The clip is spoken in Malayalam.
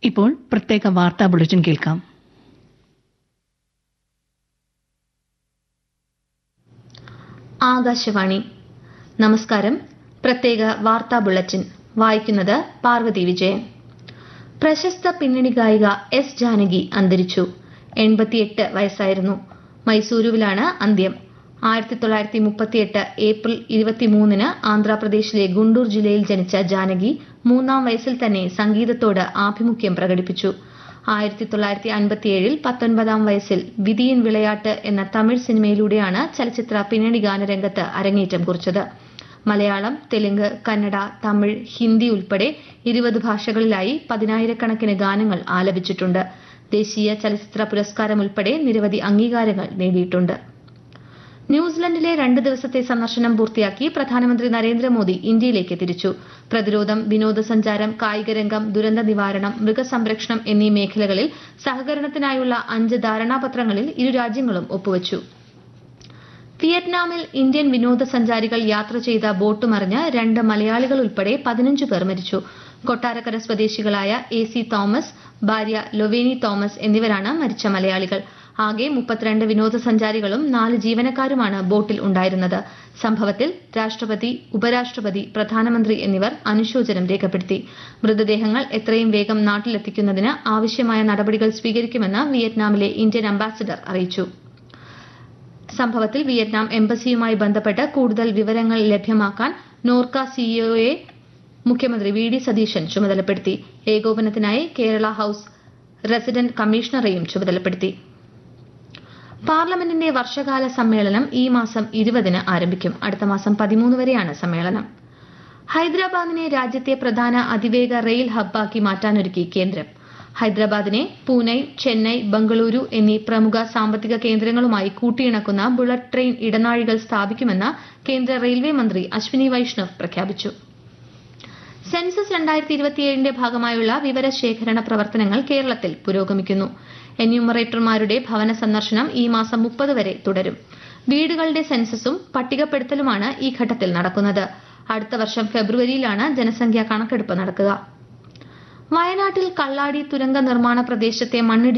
ഇപ്പോൾ പ്രത്യേക വാർത്താ ബുള്ളറ്റിൻ കേൾക്കാം ആകാശവാണി നമസ്കാരം പ്രത്യേക വാർത്താ ബുള്ളറ്റിൻ വായിക്കുന്നത് പാർവതി വിജയൻ പ്രശസ്ത പിന്നണി ഗായിക എസ് ജാനകി അന്തരിച്ചു എൺപത്തിയെട്ട് വയസ്സായിരുന്നു മൈസൂരുവിലാണ് അന്ത്യം ആയിരത്തി തൊള്ളായിരത്തി മുപ്പത്തിയെട്ട് ഏപ്രിൽ ഇരുപത്തിമൂന്നിന് ആന്ധ്രാപ്രദേശിലെ ഗുണ്ടൂർ ജില്ലയിൽ ജനിച്ച ജാനകി മൂന്നാം വയസ്സിൽ തന്നെ സംഗീതത്തോട് ആഭിമുഖ്യം പ്രകടിപ്പിച്ചു ആയിരത്തി തൊള്ളായിരത്തി അൻപത്തിയേഴിൽ പത്തൊൻപതാം വയസ്സിൽ വിധിയൻ വിളയാട്ട് എന്ന തമിഴ് സിനിമയിലൂടെയാണ് ചലച്ചിത്ര പിന്നണി ഗാനരംഗത്ത് അരങ്ങേറ്റം കുറിച്ചത് മലയാളം തെലുങ്ക് കന്നഡ തമിഴ് ഹിന്ദി ഉൾപ്പെടെ ഇരുപത് ഭാഷകളിലായി പതിനായിരക്കണക്കിന് ഗാനങ്ങൾ ആലപിച്ചിട്ടുണ്ട് ദേശീയ ചലച്ചിത്ര പുരസ്കാരം ഉൾപ്പെടെ നിരവധി അംഗീകാരങ്ങൾ നേടിയിട്ടുണ്ട് ന്യൂസിലൻഡിലെ രണ്ട് ദിവസത്തെ സന്ദർശനം പൂർത്തിയാക്കി പ്രധാനമന്ത്രി നരേന്ദ്രമോദി ഇന്ത്യയിലേക്ക് തിരിച്ചു പ്രതിരോധം വിനോദസഞ്ചാരം കായികരംഗം ദുരന്ത നിവാരണം മൃഗസംരക്ഷണം എന്നീ മേഖലകളിൽ സഹകരണത്തിനായുള്ള അഞ്ച് ധാരണാപത്രങ്ങളിൽ ഇരു രാജ്യങ്ങളും ഒപ്പുവച്ചു വിയറ്റ്നാമിൽ ഇന്ത്യൻ വിനോദസഞ്ചാരികൾ യാത്ര ചെയ്ത ബോട്ട് മറിഞ്ഞ് രണ്ട് മലയാളികൾ ഉൾപ്പെടെ പതിനഞ്ച് പേർ മരിച്ചു കൊട്ടാരക്കര സ്വദേശികളായ എ സി തോമസ് ഭാര്യ ലൊവേനി തോമസ് എന്നിവരാണ് മരിച്ച മലയാളികൾ ആകെ മുപ്പത്തിരണ്ട് വിനോദസഞ്ചാരികളും നാല് ജീവനക്കാരുമാണ് ബോട്ടിൽ ഉണ്ടായിരുന്നത് സംഭവത്തിൽ രാഷ്ട്രപതി ഉപരാഷ്ട്രപതി പ്രധാനമന്ത്രി എന്നിവർ അനുശോചനം രേഖപ്പെടുത്തി മൃതദേഹങ്ങൾ എത്രയും വേഗം നാട്ടിലെത്തിക്കുന്നതിന് ആവശ്യമായ നടപടികൾ സ്വീകരിക്കുമെന്ന് വിയറ്റ്നാമിലെ ഇന്ത്യൻ അംബാസിഡർ അറിയിച്ചു സംഭവത്തിൽ വിയറ്റ്നാം എംബസിയുമായി ബന്ധപ്പെട്ട് കൂടുതൽ വിവരങ്ങൾ ലഭ്യമാക്കാൻ നോർക്ക സിഇഒയെ മുഖ്യമന്ത്രി വി ഡി സതീശൻ ചുമതലപ്പെടുത്തി ഏകോപനത്തിനായി കേരള ഹൌസ് റെസിഡന്റ് കമ്മീഷണറെയും ചുമതലപ്പെടുത്തി പാർലമെന്റിന്റെ വർഷകാല സമ്മേളനം ഈ മാസം ഇരുപതിന് ആരംഭിക്കും അടുത്ത മാസം പതിമൂന്ന് വരെയാണ് സമ്മേളനം ഹൈദരാബാദിനെ രാജ്യത്തെ പ്രധാന അതിവേഗ റെയിൽ ഹബ്ബാക്കി മാറ്റാനൊരുക്കി കേന്ദ്രം ഹൈദരാബാദിനെ പൂനെ ചെന്നൈ ബംഗളൂരു എന്നീ പ്രമുഖ സാമ്പത്തിക കേന്ദ്രങ്ങളുമായി കൂട്ടിയിണക്കുന്ന ബുള്ളറ്റ് ട്രെയിൻ ഇടനാഴികൾ സ്ഥാപിക്കുമെന്ന് കേന്ദ്ര റെയിൽവേ മന്ത്രി അശ്വിനി വൈഷ്ണവ് പ്രഖ്യാപിച്ചു സെൻസസ് രണ്ടായിരത്തി ഇരുപത്തിയേഴിന്റെ ഭാഗമായുള്ള വിവരശേഖരണ പ്രവർത്തനങ്ങൾ കേരളത്തിൽ പുരോഗമിക്കുന്നു എന്യൂമറേറ്റർമാരുടെ ഭവന സന്ദർശനം ഈ മാസം മുപ്പത് വരെ തുടരും വീടുകളുടെ സെൻസസും പട്ടികപ്പെടുത്തലുമാണ് ഈ ഘട്ടത്തിൽ നടക്കുന്നത് അടുത്ത വർഷം ഫെബ്രുവരിയിലാണ് ജനസംഖ്യാ കണക്കെടുപ്പ് നടക്കുക വയനാട്ടിൽ കള്ളാടി തുരങ്ക നിർമ്മാണ പ്രദേശത്തെ മണ്ണിടി